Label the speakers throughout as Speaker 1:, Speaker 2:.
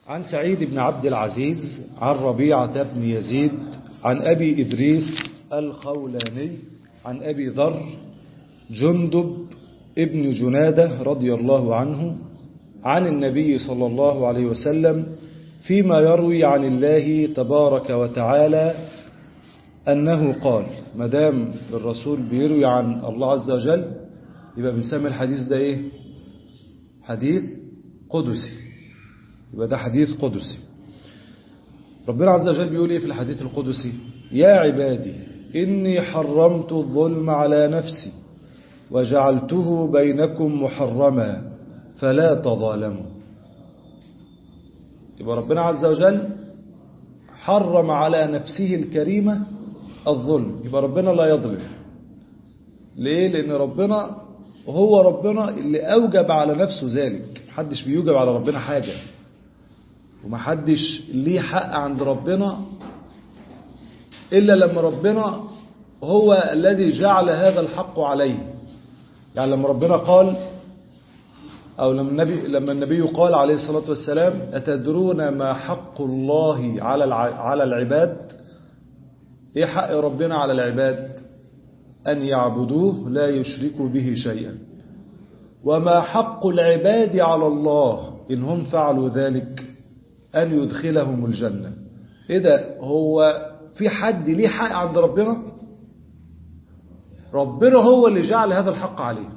Speaker 1: عن سعيد بن عبد العزيز عن ربيعة بن يزيد عن أبي إدريس الخولاني عن أبي ذر جندب ابن جنادة رضي الله عنه عن النبي صلى الله عليه وسلم فيما يروي عن الله تبارك وتعالى أنه قال مدام الرسول بيروي عن الله عز وجل يبقى بنسمي الحديث ده إيه حديث قدسي يبقى ده حديث قدسي ربنا عز وجل بيقول إيه في الحديث القدسي يا عبادي إني حرمت الظلم على نفسي وجعلته بينكم محرما فلا تظالموا يبقى ربنا عز وجل حرم على نفسه الكريمة الظلم يبقى ربنا لا يظلم ليه لأن ربنا هو ربنا اللي أوجب على نفسه ذلك محدش بيوجب على ربنا حاجة ومحدش ليه حق عند ربنا إلا لما ربنا هو الذي جعل هذا الحق عليه يعني لما ربنا قال أو لما النبي, لما النبي قال عليه الصلاة والسلام أتدرون ما حق الله على على العباد إيه حق ربنا على العباد أن يعبدوه لا يشركوا به شيئا وما حق العباد على الله إن هم فعلوا ذلك أن يدخلهم الجنة إيه ده هو في حد ليه حق عند ربنا ربنا هو اللي جعل هذا الحق عليه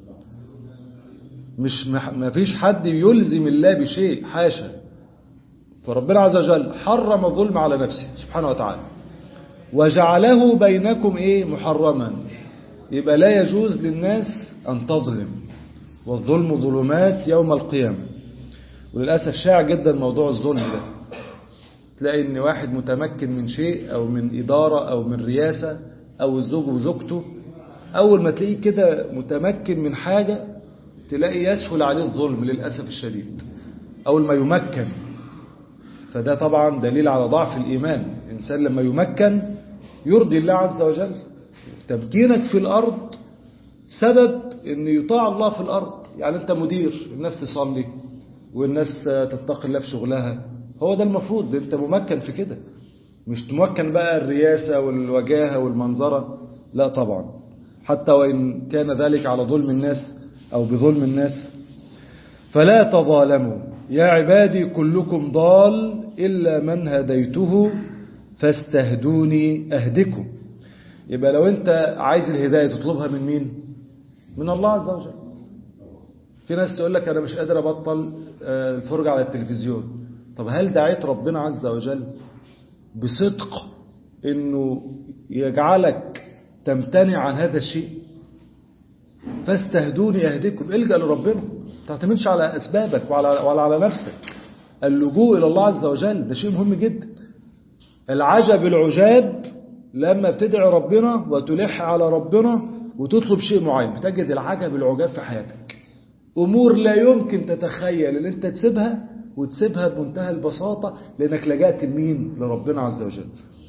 Speaker 1: مش ما فيش حد يلزم الله بشيء حاشا فربنا عز وجل حرم الظلم على نفسه سبحانه وتعالى وجعله بينكم ايه محرما يبقى لا يجوز للناس أن تظلم والظلم ظلمات يوم القيامة وللأسف شائع جدا موضوع الظلم ده تلاقي ان واحد متمكن من شيء او من إدارة او من رياسة او الزوج وزوجته اول ما تلاقيه كده متمكن من حاجة تلاقي يسهل عليه الظلم للأسف الشديد أول ما يمكن فده طبعا دليل على ضعف الإيمان الإنسان لما يمكن يرضي الله عز وجل تمكينك في الأرض سبب أن يطاع الله في الأرض يعني أنت مدير الناس تصلي والناس تتقي الله في شغلها هو ده المفروض أنت ممكن في كده مش ممكن بقى الرياسة والوجاهة والمنظرة لا طبعا حتى وإن كان ذلك على ظلم الناس أو بظلم الناس فلا تظالموا يا عبادي كلكم ضال إلا من هديته فاستهدوني أهدكم يبقى لو أنت عايز الهداية تطلبها من مين من الله عز وجل في ناس تقول لك أنا مش قادر أبطل الفرجة على التلفزيون طب هل دعيت ربنا عز وجل بصدق أنه يجعلك تمتنع عن هذا الشيء فاستهدوني يهديكم الجأ لربنا ما تعتمدش على أسبابك وعلى, ولا على نفسك اللجوء إلى الله عز وجل ده شيء مهم جدا العجب العجاب لما بتدعي ربنا وتلح على ربنا وتطلب شيء معين بتجد العجب العجاب في حياتك أمور لا يمكن تتخيل ان انت تسيبها وتسيبها بمنتهى البساطة لأنك لجأت لمين لربنا عز وجل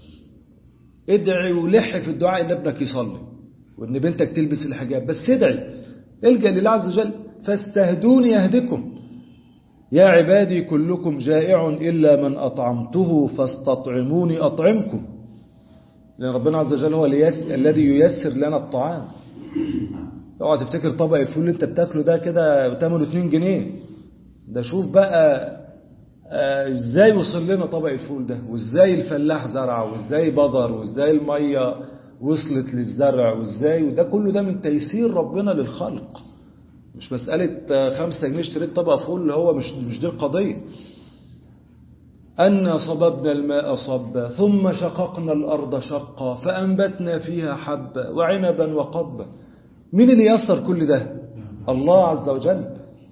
Speaker 1: ادعي ولح في الدعاء ان ابنك يصلي وان بنتك تلبس الحجاب بس ادعي الجا لله عز وجل فاستهدوني يهدكم يا عبادي كلكم جائع إلا من أطعمته فاستطعموني أطعمكم لأن ربنا عز وجل هو الذي ييسر لنا الطعام اوعى تفتكر طبق الفول اللي انت بتاكله ده كده ثمنه 2 جنيه ده شوف بقى ازاي وصل لنا طبق الفول ده وازاي الفلاح زرع وازاي بذر وازاي الميه وصلت للزرع وازاي وده كله ده من تيسير ربنا للخلق مش مسألة خمسة جنيه اشتريت طبق فول اللي هو مش مش دي القضية أن صببنا الماء صبا ثم شققنا الأرض شقا فأنبتنا فيها حبا وعنبا وقضبا مين اللي يسر كل ده الله عز وجل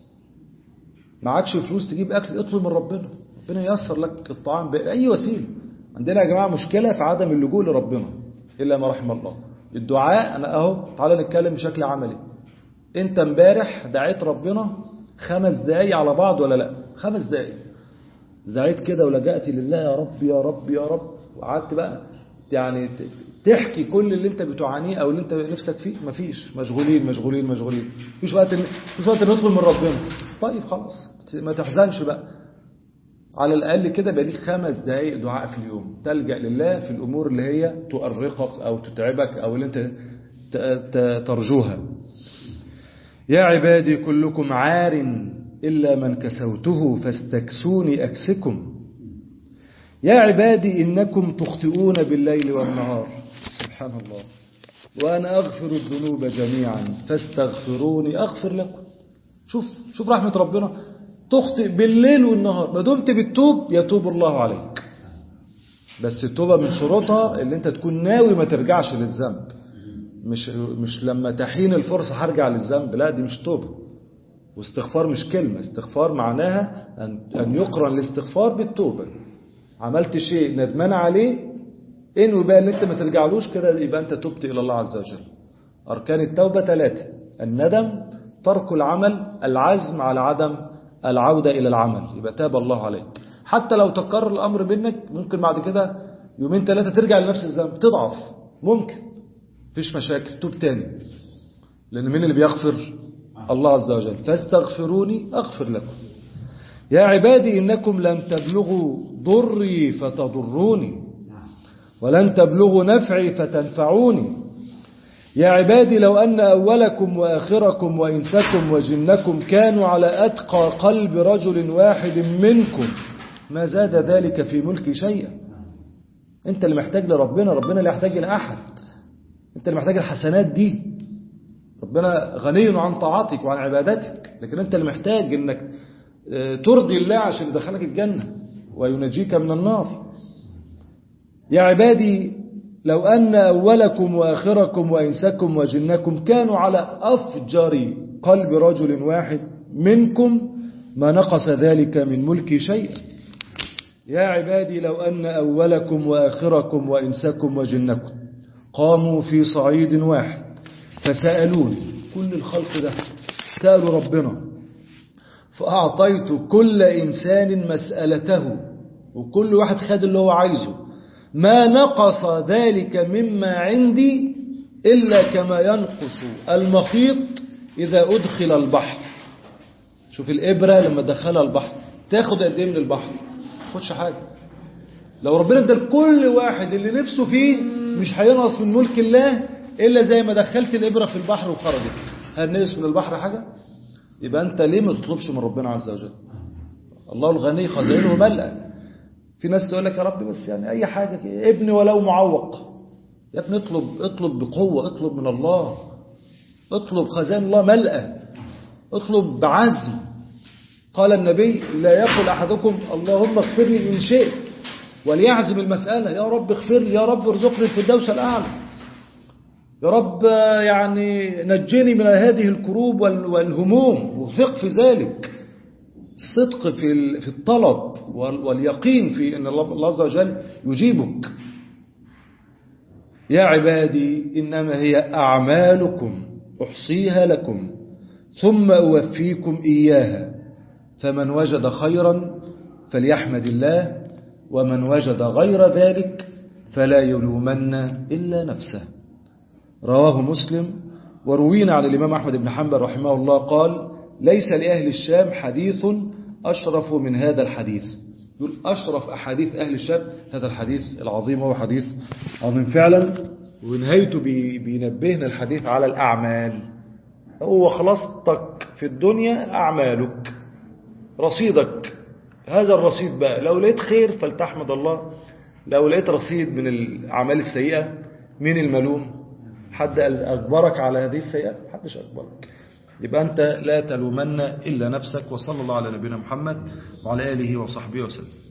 Speaker 1: معكش فلوس تجيب أكل اطلب من ربنا ربنا ييسر لك الطعام بأي وسيلة عندنا يا جماعة مشكلة في عدم اللجوء لربنا إلا ما رحم الله الدعاء أنا أهو تعالى نتكلم بشكل عملي أنت امبارح دعيت ربنا خمس دقايق على بعض ولا لا خمس دقايق دعيت كده ولجأت لله يا رب يا رب يا رب وقعدت بقى يعني تحكي كل اللي انت بتعانيه او اللي انت نفسك فيه مفيش مشغولين مشغولين مشغولين مفيش وقت مفيش وقت ندخل من ربنا طيب خلاص ما تحزنش بقى على الأقل كده بقى ليك خمس دقايق دعاء في اليوم تلجأ لله في الأمور اللي هي تؤرقك أو تتعبك أو اللي أنت ترجوها يا عبادي كلكم عار إلا من كسوته فاستكسوني أكسكم يا عبادي إنكم تخطئون بالليل والنهار سبحان الله وأنا أغفر الذنوب جميعا فاستغفروني أغفر لكم شوف شوف رحمة ربنا تخطئ بالليل والنهار ما دمت بتتوب يتوب الله عليك بس التوبة من شروطها اللي انت تكون ناوي ما ترجعش للذنب مش مش لما تحين الفرصة هرجع للذنب لا دي مش توبة واستغفار مش كلمة استغفار معناها أن, أن يقرن الاستغفار بالتوبة عملت شيء ندمان عليه انوي بقى اللي انت ما ترجعلوش كده يبقى انت تبت الى الله عز وجل اركان التوبة ثلاثة الندم ترك العمل العزم على عدم العودة الى العمل يبقى تاب الله عليك حتى لو تكرر الامر منك ممكن بعد كده يومين ثلاثة ترجع لنفس الذنب تضعف ممكن مفيش مشاكل توب تاني لان مين اللي بيغفر الله عز وجل فاستغفروني اغفر لكم يا عبادي إنكم لن تبلغوا ضري فتضروني ولن تبلغوا نفعي فتنفعوني يا عبادي لو أن أولكم وآخركم وإنسكم وجنكم كانوا على أتقى قلب رجل واحد منكم ما زاد ذلك في ملكي شيئا أنت اللي محتاج لربنا ربنا اللي يحتاج لأحد أنت اللي محتاج الحسنات دي ربنا غني عن طاعتك وعن عبادتك لكن أنت اللي محتاج أنك ترضي الله عشان يدخلك الجنة وينجيك من النار يا عبادي لو أن أولكم وآخركم وإنسكم وجنكم كانوا على أفجر قلب رجل واحد منكم ما نقص ذلك من ملكي شيئا يا عبادي لو أن أولكم وآخركم وإنسكم وجنكم قاموا في صعيد واحد فسألوني كل الخلق ده سألوا ربنا فأعطيت كل إنسان مسألته وكل واحد خد اللي هو عايزه ما نقص ذلك مما عندي إلا كما ينقص المخيط إذا أدخل البحر شوف الإبرة لما دخلها البحر تاخد قد إيه من البحر تاخدش حاجة لو ربنا ادى لكل واحد اللي نفسه فيه مش هينقص من ملك الله إلا زي ما دخلت الإبرة في البحر وخرجت هل نقص من البحر حاجة يبقى أنت ليه ما تطلبش من ربنا عز وجل الله الغني خزائنه ملأ في ناس تقول لك يا رب بس يعني أي حاجة كده ابني ولو معوق يا ابني اطلب اطلب بقوة اطلب من الله اطلب خزائن الله ملأ اطلب بعزم قال النبي لا يقول أحدكم اللهم اغفر لي إن شئت وليعزم المسألة يا رب اغفر لي يا رب ارزقني الفردوس الأعلى يا رب يعني نجني من هذه الكروب والهموم وثق في ذلك الصدق في في الطلب واليقين في أن الله عز وجل يجيبك يا عبادي إنما هي أعمالكم أحصيها لكم ثم أوفيكم إياها فمن وجد خيرا فليحمد الله ومن وجد غير ذلك فلا يلومن إلا نفسه رواه مسلم وروينا عن الإمام أحمد بن حنبل رحمه الله قال ليس لأهل الشام حديث أشرف من هذا الحديث يقول أشرف أحاديث أهل الشام هذا الحديث العظيم هو حديث عظيم فعلا ونهايته بينبهنا الحديث على الأعمال هو خلاصتك في الدنيا أعمالك رصيدك هذا الرصيد بقى لو لقيت خير فلتحمد الله لو لقيت رصيد من الأعمال السيئة من الملوم حد أجبرك على هذه السيئات حدش أجبرك يبقى أنت لا تلومن إلا نفسك وصلى الله على نبينا محمد وعلى آله وصحبه وسلم